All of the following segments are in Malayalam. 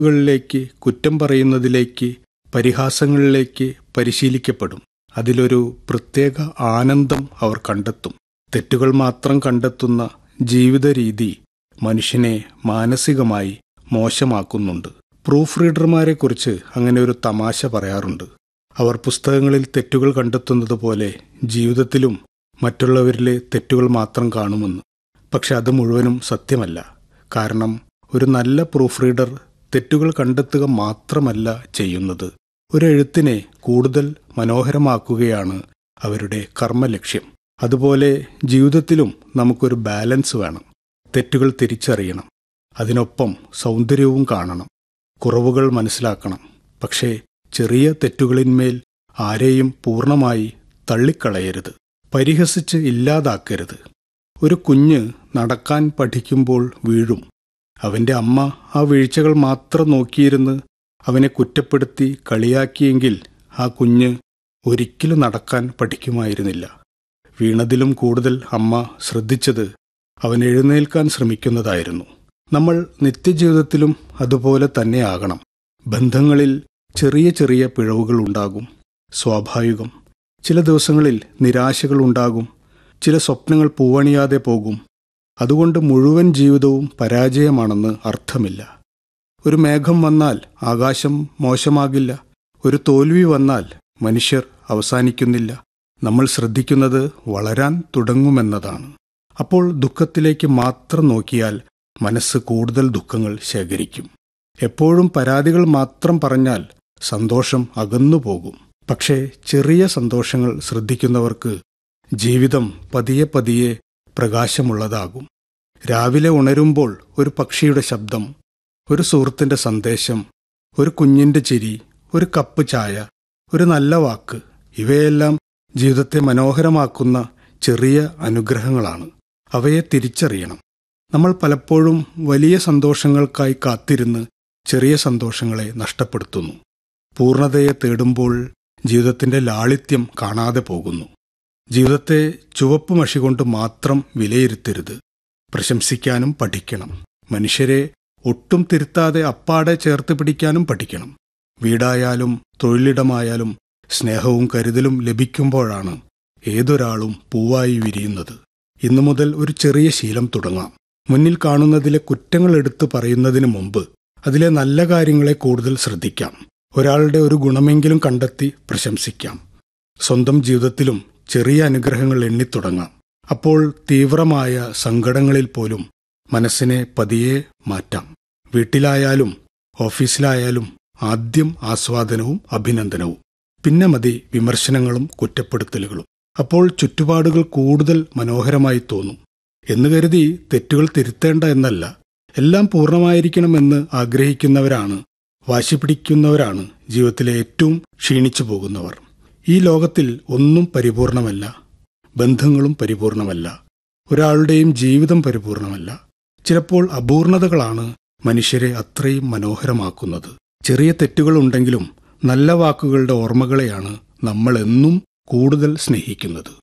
കളിലേക്ക് കുറ്റം പറയുന്നതിലേക്ക് പരിഹാസങ്ങളിലേക്ക് പരിശീലിക്കപ്പെടും അതിലൊരു പ്രത്യേക ആനന്ദം അവർ കണ്ടെത്തും തെറ്റുകൾ മാത്രം കണ്ടെത്തുന്ന ജീവിത രീതി മനുഷ്യനെ മാനസികമായി മോശമാക്കുന്നുണ്ട് പ്രൂഫ് റീഡർമാരെക്കുറിച്ച് അങ്ങനെ ഒരു തമാശ പറയാറുണ്ട് അവർ പുസ്തകങ്ങളിൽ തെറ്റുകൾ കണ്ടെത്തുന്നത് പോലെ ജീവിതത്തിലും മറ്റുള്ളവരിലെ തെറ്റുകൾ മാത്രം കാണുമെന്ന് പക്ഷെ അത് മുഴുവനും സത്യമല്ല കാരണം ഒരു നല്ല പ്രൂഫ് റീഡർ തെറ്റുകൾ കണ്ടെത്തുക മാത്രമല്ല ചെയ്യുന്നത് ഒരു എഴുത്തിനെ കൂടുതൽ മനോഹരമാക്കുകയാണ് അവരുടെ കർമ്മലക്ഷ്യം അതുപോലെ ജീവിതത്തിലും നമുക്കൊരു ബാലൻസ് വേണം തെറ്റുകൾ തിരിച്ചറിയണം അതിനൊപ്പം സൗന്ദര്യവും കാണണം കുറവുകൾ മനസ്സിലാക്കണം പക്ഷേ ചെറിയ തെറ്റുകളിന്മേൽ ആരെയും പൂർണ്ണമായി തള്ളിക്കളയരുത് പരിഹസിച്ച് ഇല്ലാതാക്കരുത് ഒരു കുഞ്ഞ് നടക്കാൻ പഠിക്കുമ്പോൾ വീഴും അവന്റെ അമ്മ ആ വീഴ്ചകൾ മാത്രം നോക്കിയിരുന്ന് അവനെ കുറ്റപ്പെടുത്തി കളിയാക്കിയെങ്കിൽ ആ കുഞ്ഞ് ഒരിക്കലും നടക്കാൻ പഠിക്കുമായിരുന്നില്ല വീണതിലും കൂടുതൽ അമ്മ ശ്രദ്ധിച്ചത് അവൻ എഴുന്നേൽക്കാൻ ശ്രമിക്കുന്നതായിരുന്നു നമ്മൾ നിത്യജീവിതത്തിലും അതുപോലെ തന്നെയാകണം ബന്ധങ്ങളിൽ ചെറിയ ചെറിയ പിഴവുകൾ ഉണ്ടാകും സ്വാഭാവികം ചില ദിവസങ്ങളിൽ നിരാശകൾ ഉണ്ടാകും ചില സ്വപ്നങ്ങൾ പൂവണിയാതെ പോകും അതുകൊണ്ട് മുഴുവൻ ജീവിതവും പരാജയമാണെന്ന് അർത്ഥമില്ല ഒരു മേഘം വന്നാൽ ആകാശം മോശമാകില്ല ഒരു തോൽവി വന്നാൽ മനുഷ്യർ അവസാനിക്കുന്നില്ല നമ്മൾ ശ്രദ്ധിക്കുന്നത് വളരാൻ തുടങ്ങുമെന്നതാണ് അപ്പോൾ ദുഃഖത്തിലേക്ക് മാത്രം നോക്കിയാൽ മനസ്സ് കൂടുതൽ ദുഃഖങ്ങൾ ശേഖരിക്കും എപ്പോഴും പരാതികൾ മാത്രം പറഞ്ഞാൽ സന്തോഷം അകന്നു പോകും പക്ഷേ ചെറിയ സന്തോഷങ്ങൾ ശ്രദ്ധിക്കുന്നവർക്ക് ജീവിതം പതിയെ പതിയെ പ്രകാശമുള്ളതാകും രാവിലെ ഉണരുമ്പോൾ ഒരു പക്ഷിയുടെ ശബ്ദം ഒരു സുഹൃത്തിന്റെ സന്ദേശം ഒരു കുഞ്ഞിന്റെ ചിരി ഒരു കപ്പ് ചായ ഒരു നല്ല വാക്ക് ഇവയെല്ലാം ജീവിതത്തെ മനോഹരമാക്കുന്ന ചെറിയ അനുഗ്രഹങ്ങളാണ് അവയെ തിരിച്ചറിയണം നമ്മൾ പലപ്പോഴും വലിയ സന്തോഷങ്ങൾക്കായി കാത്തിരുന്ന് ചെറിയ സന്തോഷങ്ങളെ നഷ്ടപ്പെടുത്തുന്നു പൂർണ്ണതയെ തേടുമ്പോൾ ജീവിതത്തിന്റെ ലാളിത്യം കാണാതെ പോകുന്നു ജീവിതത്തെ ചുവപ്പ് മഷി കൊണ്ട് മാത്രം വിലയിരുത്തരുത് പ്രശംസിക്കാനും പഠിക്കണം മനുഷ്യരെ ഒട്ടും തിരുത്താതെ അപ്പാടെ ചേർത്ത് പിടിക്കാനും പഠിക്കണം വീടായാലും തൊഴിലിടമായാലും സ്നേഹവും കരുതലും ലഭിക്കുമ്പോഴാണ് ഏതൊരാളും പൂവായി വിരിയുന്നത് ഇന്നു മുതൽ ഒരു ചെറിയ ശീലം തുടങ്ങാം മുന്നിൽ കാണുന്നതിലെ കുറ്റങ്ങൾ എടുത്തു പറയുന്നതിന് മുമ്പ് അതിലെ നല്ല കാര്യങ്ങളെ കൂടുതൽ ശ്രദ്ധിക്കാം ഒരാളുടെ ഒരു ഗുണമെങ്കിലും കണ്ടെത്തി പ്രശംസിക്കാം സ്വന്തം ജീവിതത്തിലും ചെറിയ അനുഗ്രഹങ്ങൾ എണ്ണിത്തുടങ്ങാം അപ്പോൾ തീവ്രമായ സങ്കടങ്ങളിൽ പോലും മനസ്സിനെ പതിയെ മാറ്റാം വീട്ടിലായാലും ഓഫീസിലായാലും ആദ്യം ആസ്വാദനവും അഭിനന്ദനവും പിന്നെ മതി വിമർശനങ്ങളും കുറ്റപ്പെടുത്തലുകളും അപ്പോൾ ചുറ്റുപാടുകൾ കൂടുതൽ മനോഹരമായി തോന്നും എന്ന് കരുതി തെറ്റുകൾ തിരുത്തേണ്ട എന്നല്ല എല്ലാം പൂർണ്ണമായിരിക്കണമെന്ന് ആഗ്രഹിക്കുന്നവരാണ് വാശി പിടിക്കുന്നവരാണ് ജീവിതത്തിലെ ഏറ്റവും ക്ഷീണിച്ചു പോകുന്നവർ ഈ ലോകത്തിൽ ഒന്നും പരിപൂർണമല്ല ബന്ധങ്ങളും പരിപൂർണമല്ല ഒരാളുടെയും ജീവിതം പരിപൂർണമല്ല ചിലപ്പോൾ അപൂർണതകളാണ് മനുഷ്യരെ അത്രയും മനോഹരമാക്കുന്നത് ചെറിയ തെറ്റുകളുണ്ടെങ്കിലും നല്ല വാക്കുകളുടെ ഓർമ്മകളെയാണ് നമ്മൾ എന്നും കൂടുതൽ സ്നേഹിക്കുന്നത്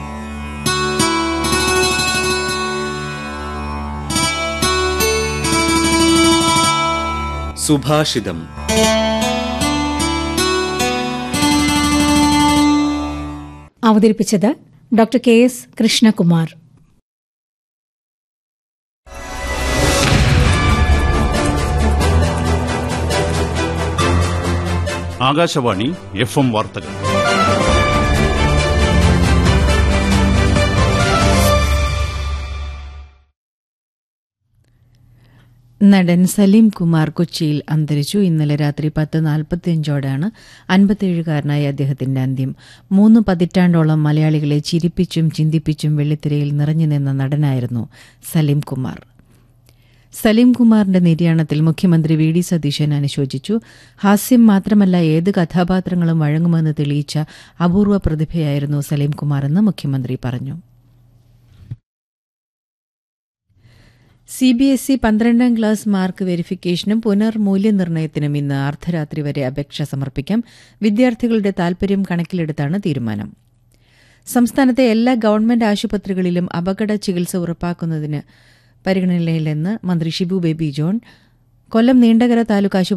സുഭാഷിതം അവതരിപ്പിച്ചത് doctor K S Krishnakumar Akashvani F M വാർത്തകൾ നടൻ സലീം കുമാർ കൊച്ചിയിൽ അന്തരിച്ചു ഇന്നലെ രാത്രി പത്ത് നാൽപ്പത്തിയഞ്ചോടാണ് അൻപത്തിയേഴുകാരനായ അദ്ദേഹത്തിന്റെ അന്ത്യം മൂന്ന് പതിറ്റാണ്ടോളം മലയാളികളെ ചിരിപ്പിച്ചും ചിന്തിപ്പിച്ചും വെള്ളിത്തിരയിൽ നിറഞ്ഞുനിന്ന നടനായിരുന്നു സലീം കുമാർ സലീം കുമാറിന്റെ നിര്യാണത്തിൽ മുഖ്യമന്ത്രി വി ഡി സതീശൻ അനുശോചിച്ചു ഹാസ്യം മാത്രമല്ല ഏത് കഥാപാത്രങ്ങളും വഴങ്ങുമെന്ന് തെളിയിച്ച അപൂർവ പ്രതിഭയായിരുന്നു സലീം കുമാറെന്ന് മുഖ്യമന്ത്രി പറഞ്ഞു സി ബി എസ് ഇ പന്ത്രണ്ടാം ക്ലാസ് മാർക്ക് വെരിഫിക്കേഷനും പുനർമൂല്യനിർണ്ണയത്തിനും ഇന്ന് അർദ്ധരാത്രി വരെ അപേക്ഷ സമർപ്പിക്കാം വിദ്യാർത്ഥികളുടെ താൽപര്യം കണക്കിലെടുത്താണ് തീരുമാനം സംസ്ഥാനത്തെ എല്ലാ ഗവൺമെന്റ് ആശുപത്രികളിലും അപകട ചികിത്സ ഉറപ്പാക്കുന്നതിന് പരിഗണനയിലെന്ന് മന്ത്രി ഷിബു ബേബി ജോൺ കൊല്ലം നീണ്ടകര താലൂക്ക് ആശുപത്രി